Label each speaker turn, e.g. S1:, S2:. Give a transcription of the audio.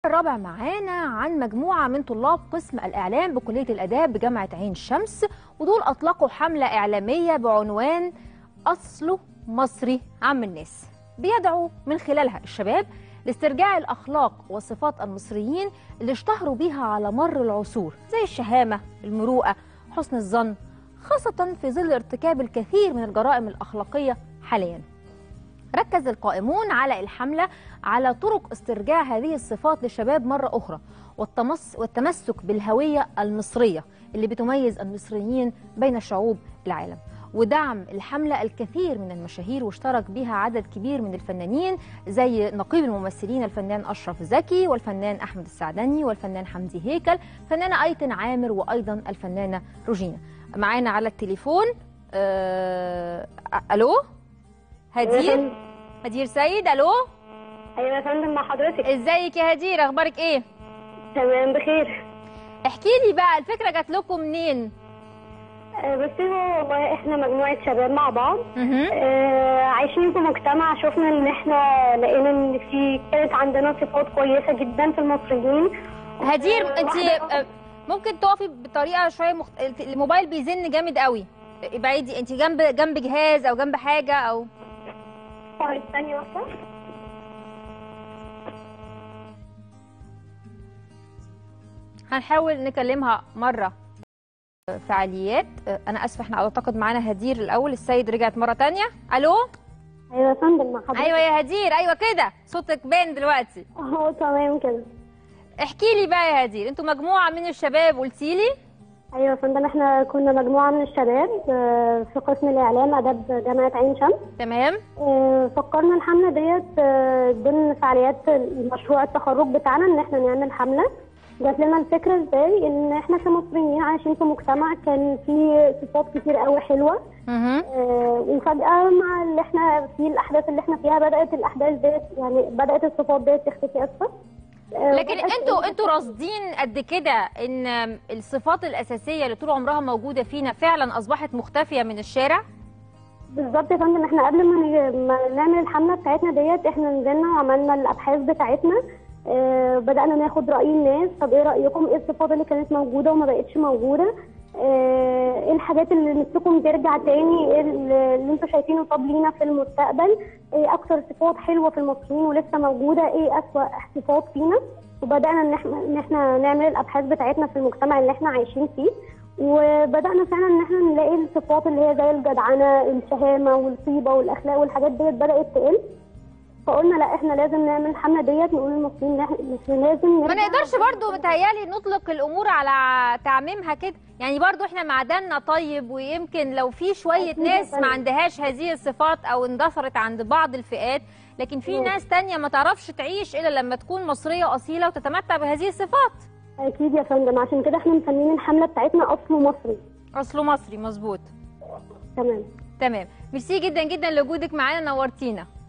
S1: الرابع معانا عن مجموعة من طلاب قسم الإعلام بكلية الآداب بجامعة عين شمس ودول أطلقوا حملة إعلامية بعنوان أصله مصري عم الناس بيدعو من خلالها الشباب لاسترجاع الأخلاق والصفات المصريين اللي اشتهروا بيها على مر العصور زي الشهامة المروءة حسن الظن خاصة في ظل ارتكاب الكثير من الجرائم الأخلاقية حالياً ركز القائمون على الحملة على طرق استرجاع هذه الصفات للشباب مرة أخرى والتمس والتمسك بالهوية المصرية اللي بتميز المصريين بين شعوب العالم ودعم الحملة الكثير من المشاهير واشترك بها عدد كبير من الفنانين زي نقيب الممثلين الفنان أشرف زكي والفنان أحمد السعدني والفنان حمدي هيكل فنانة أيتن عامر وأيضا الفنانة روجينا معانا على التليفون أه... ألو هدير هدير سيد الو
S2: ايوه يا فندم مع حضرتك
S1: ازيك يا هدير اخبارك ايه
S2: تمام بخير
S1: احكي لي بقى الفكره جات لكم منين
S2: آه، بصي هو والله احنا مجموعه شباب مع بعض
S1: مهم.
S2: آه، عايشين في مجتمع شفنا ان احنا لقينا ان في كانت عندنا صفات كويسه جدا في المصريين
S1: هدير
S2: آه،
S1: انت
S2: واحدة-
S1: ممكن تقفي بطريقه شويه مخت... الموبايل بيزن جامد قوي ابعدي انت جنب جنب جهاز او جنب حاجه او
S2: طيب ثانيه واحده
S1: هنحاول نكلمها مره فعاليات انا اسفه احنا اعتقد معانا هدير الاول السيد رجعت مره تانية الو
S2: ايوه يا فندم مع حضرتك
S1: ايوه يا هدير ايوه كده صوتك بان دلوقتي
S2: اهو تمام كده
S1: احكي لي بقى يا هدير انتوا مجموعه من الشباب قلتي لي
S2: ايوه يا فندم احنا كنا مجموعه من الشباب آه، في قسم الاعلام اداب جامعه عين شمس
S1: تمام
S2: آه، فكرنا الحملة ديت آه، ضمن فعاليات مشروع التخرج بتاعنا ان احنا نعمل حملة جات لنا الفكرة ازاي ان احنا كمصريين عايشين في مجتمع كان فيه صفات كتير قوي حلوة
S1: مهم.
S2: آه، وفجأة مع اللي احنا فيه الاحداث اللي احنا فيها بدأت الاحداث ديت يعني بدأت الصفات ديت تختفي اسفة آه،
S1: لكن
S2: وبدأت-
S1: انتوا انتوا راصدين قد كده ان الصفات الاساسيه اللي طول عمرها موجوده فينا فعلا اصبحت مختفيه من الشارع
S2: بالظبط يا فندم احنا قبل ما ن- ما نعمل الحمله بتاعتنا ديت احنا نزلنا وعملنا الابحاث بتاعتنا اه بدانا ناخد راي الناس طب ايه رايكم ايه الصفات اللي كانت موجوده وما بقتش موجوده اه ايه الحاجات اللي نفسكم ترجع تاني ايه اللي اللي انتوا شايفينه طب لينا في المستقبل ايه اكتر صفات حلوه في المصريين ولسه موجوده ايه اسوأ صفات فينا وبدانا ان احنا ان احنا نعمل الابحاث بتاعتنا في المجتمع اللي احنا عايشين فيه وبدانا فعلا ان احنا نلاقي الصفات اللي هي زي الجدعنه الشهامه والطيبه والاخلاق والحاجات ديت بدات تقل فقلنا لا احنا لازم نعمل الحمله ديت نقول للمصريين ان احنا إحنا لازم
S1: ما
S2: نرجع-
S1: نقدرش برضو متهيالي نطلق الامور على تعميمها كده يعني برضو احنا معدننا طيب ويمكن لو في شويه
S2: أكيد يا
S1: ناس ما
S2: فندم.
S1: عندهاش هذه الصفات او اندثرت عند بعض الفئات لكن في
S2: مم.
S1: ناس تانية ما تعرفش تعيش الا لما تكون مصريه اصيله وتتمتع بهذه الصفات
S2: اكيد يا فندم عشان كده احنا مسميين الحمله بتاعتنا اصله مصري
S1: اصله مصري مظبوط
S2: تمام
S1: تمام ميرسي جدا جدا لوجودك معانا نورتينا